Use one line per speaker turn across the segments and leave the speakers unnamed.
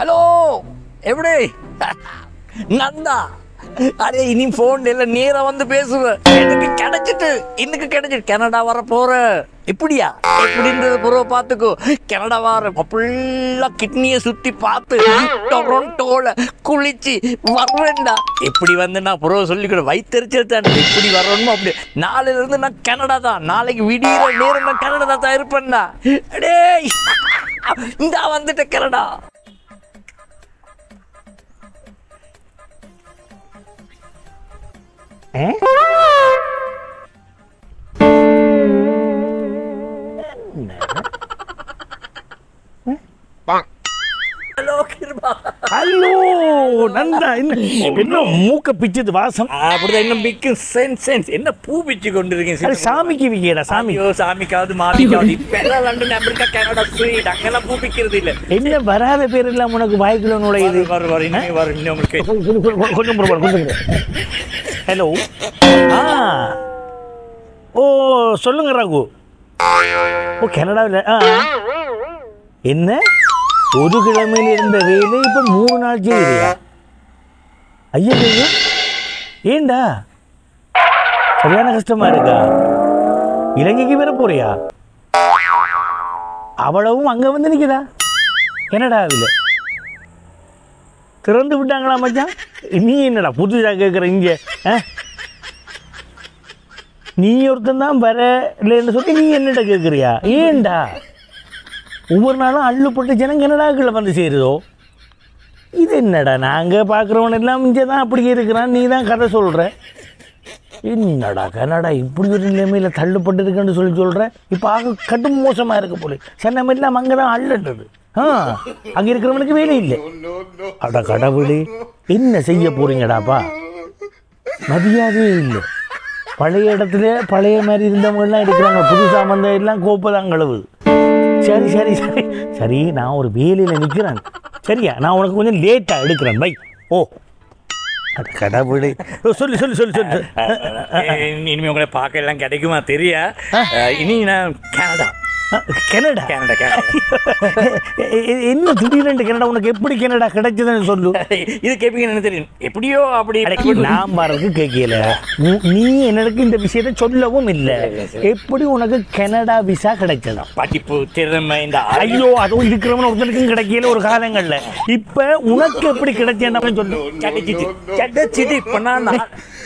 hello எப்படி Nanda array இனி phone இல்ல நேரா வந்து பேசுவேன் எனக்கு கிடைச்சிட்டு இன்னைக்கு கிடைச்சிட்டு கனடா வர போற இப்படியா எப்படின்றது புறவை பார்த்துக்கோ கனடா வர ஃபுல்லா கிட்னியை சுத்தி பார்த்து டொரண்டோல குளிச்சு வர்றேன்டா எப்படி வந்து நான் புறவை சொல்லிக்கூட வயிற்றுச்சல் தான் எப்படி வரணுமோ அப்படி நாளையில இருந்து நான் கனடா தான் நாளைக்கு விடியிற நேரம் நான் கனடா தான் இருப்பேன்டா டேய் இந்தா வந்துட்ட Canada hello Kiruba
hello Nanda என்ன என்ன மூக்க பிச்சது வாசம்
அப்படிதான் இன்னும் பிக்கும் சென்ஸ் சென்ஸ் என்ன பூ பிச்சு கொண்டிருக்கீங்க
அது சாமிக்கு விக்கடா சாமி
ஐயோ சாமிக்காவது மாமிக்காவது இப்ப எல்லாம் லண்டன் அமெரிக்கா கனடா ஸ்வீட் அங்கெல்லாம் பூ பிக்கிறது இல்ல
என்ன வராத பேர் எல்லாம் உனக்கு வாய்க்குள்ள நுழையுது
வரு வரு இன்னும் வரும் இன்னும் உங்களுக்கு
கொஞ்சம் கொஞ்சம் கொஞ்சம் பொறுப்பாரு, கொஞ்சம் ஹலோ ஆ ஓ சொல்லுங்க ராகு ஓ கனடாவில் ஆ என்ன ஒரு கிழமையில இருந்த வேலை இப்போ மூணு நாள் செய்யறியா ஐயா ஐயோ ஏண்டா சரியான கஷ்டமா இருக்கா இலங்கைக்கு வர போறியா அவ்வளவும் அங்க வந்து நிக்கிறா கனடாவில் திறந்து விட்டாங்களா மச்சான் நீ என்னடா புதுசாக கேட்குற இங்கே ஆ நீ ஒருத்தன் தான் வரலன்னு சொல்லி நீ என்னடா கேட்குறியா ஏன்டா ஒவ்வொரு நாளும் அள்ளுப்பட்ட ஜனம் கனடாக்குள்ள வந்து சேருதோ இது என்னடா நாங்கள் பார்க்குறவன் எல்லாம் இங்கே தான் அப்படி இருக்கிறான் நீ தான் கதை சொல்கிற என்னடா கனடா இப்படி ஒரு நிலைமையில் தள்ளுப்பட்டு இருக்குன்னு சொல்லி சொல்கிற இப்போ ஆக கடும் மோசமாக இருக்க போல சென்னை எல்லாம் அங்கே தான் அள்ளட்டுது ஆ அங்கே இருக்கிறவனுக்கு வேலை இல்லை அட கடவுளே என்ன செய்ய போறீங்கடாப்பா மரியாதையே இல்லை பழைய இடத்துல பழைய மாதிரி இருந்தவங்கெல்லாம் இருக்கிறாங்க புதுசாக வந்த எல்லாம் கோப்பை தான் கழுவுது சரி சரி சரி சரி நான் ஒரு வேலையில் நிற்கிறேன் சரியா நான் உனக்கு கொஞ்சம் லேட்டாக எடுக்கிறேன் பை ஓ அட கடவுளே ஓ, சொல்லு சொல்லு சொல்லு சொல்லு
இனிமே உங்களை பார்க்க எல்லாம் கிடைக்குமா தெரியா அஹ், இனி நான் கனடா
அஹ், கனடா
கனடா கனடா
எ- எ- என்ன திடீர்னு கனடா உனக்கு எப்படி கனடா கிடைச்சதுன்னு சொல்லு
இது கேட்பீங்க எனக்கு தெரியும் எப்படியோ அப்படி
அடக்கி நான் பாருக்கு கேட்கல உ- நீ எனக்கு இந்த விஷயத்தை சொல்லவும் இல்லை எப்படி உனக்கு கனடா விசா கிடைச்சதா
படிப்பு திறமை இந்த
ஐயோ அதுவும் இருக்கிறவன் ஒருத்தனுக்கும் கிடைக்கல ஒரு காலங்கள்ல இப்ப உனக்கு எப்படி கிடைச்சேன்னு சொல்லு
கிடைச்சிட்டு கிடைச்சிட்டு இப்ப நான் நான்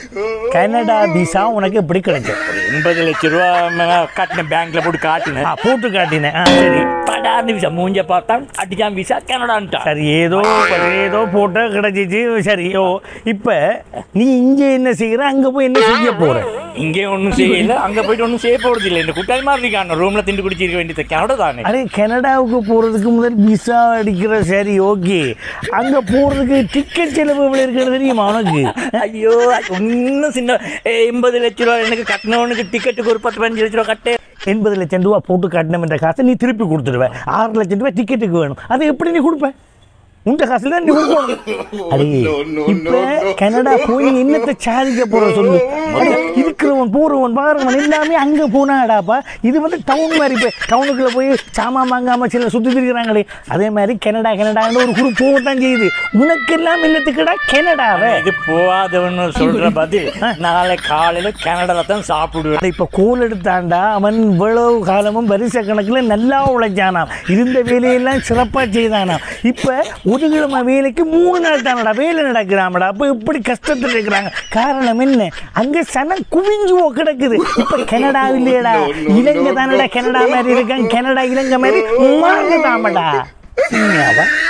கனடா விசா உனக்கு எப்படி கிடைச்சது
எண்பது லட்சம் ரூபா நான் காட்டினேன் பேங்க்ல போட்டு காட்டினேன்
ஆ, போட்டு காட்டினேன் ஆ, சரி
படார்னு விசா மூஞ்ச பார்த்தா அடிச்சான் விசா கனடான்ட்டான்
சரி ஏதோ ஏதோ போட்ட கிடைச்சிச்சு சரி ஓ இப்ப நீ இங்க என்ன செய்யற அங்க போய் என்ன செய்ய போற
இங்கே ஒன்றும் செய்யல அங்க போயிட்டு ஒன்றும் செய்ய போறது இல்லை இந்த கூட்டாளி மாதிரி இருக்காங்க ரூம்ல திண்டு குடிச்சிருக்க வேண்டியது கனடா தானே
அரே கனடாவுக்கு போறதுக்கு முதல் விசா அடிக்கிற சரி ஓகே அங்க போறதுக்கு டிக்கெட் செலவு எவ்வளவு இருக்குன்னு தெரியுமா உனக்கு
ஐயோ இன்னும் சின்ன ஏய், எண்பது லட்ச ரூபா எனக்கு கட்டினவனுக்கு டிக்கெட்டுக்கு ஒரு பத்து பதினஞ்சு லட்ச ரூபா கட்டு
எண்பது லட்சம் ரூபா போட்டு காட்டணும் என்ற காசை நீ திருப்பி கொடுத்துடுவ ஆறு லட்சம் ரூபாய் டிக்கெட்டுக்கு வேணும் அதை எப்படி நீ கொடுப்ப உண்ட காசுல தான் நீ கொடுக்கணும் அடே இப்ப கனடா போய் நீ என்னத்தை சாதிக்க போற சொல்லு அடே, இருக்கிறவன் போறவன் பாருவன் எல்லாமே அங்க போனாடாப்பா இது வந்து டவுன் மாதிரி இப்போ டவுனுக்குள்ள போய் சாமான் வாங்காம சில சுத்தி திரிக்கிறாங்களே அதே மாதிரி கனடா கனடான்னு ஒரு குரூப் போகத்தான் செய்யுது உனக்கெல்லாம் என்னத்துக்குடா கனடாவை
இது போகாதவன்னு சொல்ற பதில் நாளை காலையில கனடால தான் சாப்பிடுவேன்
இப்போ கோல் எடுத்தாண்டா அவன் இவ்வளவு காலமும் வரிசை கணக்கில் நல்லா உழைச்சானாம் இருந்த வேலையெல்லாம் சிறப்பாக செய்தானாம் இப்போ ஒரு கிழமை வேலைக்கு மூணு நாள் தானடா வேலை நடக்கிறாமடா அப்போ இப்படி கஷ்டத்தில் இருக்கிறாங்க காரணம் என்ன அங்கே சனம் குவிஞ்சு கிடக்குது இப்போ கனடா இல்லையடா இலங்கை தானடா கனடா மாதிரி இருக்கான் கனடா இலங்கை மாதிரி மாறுதாமடா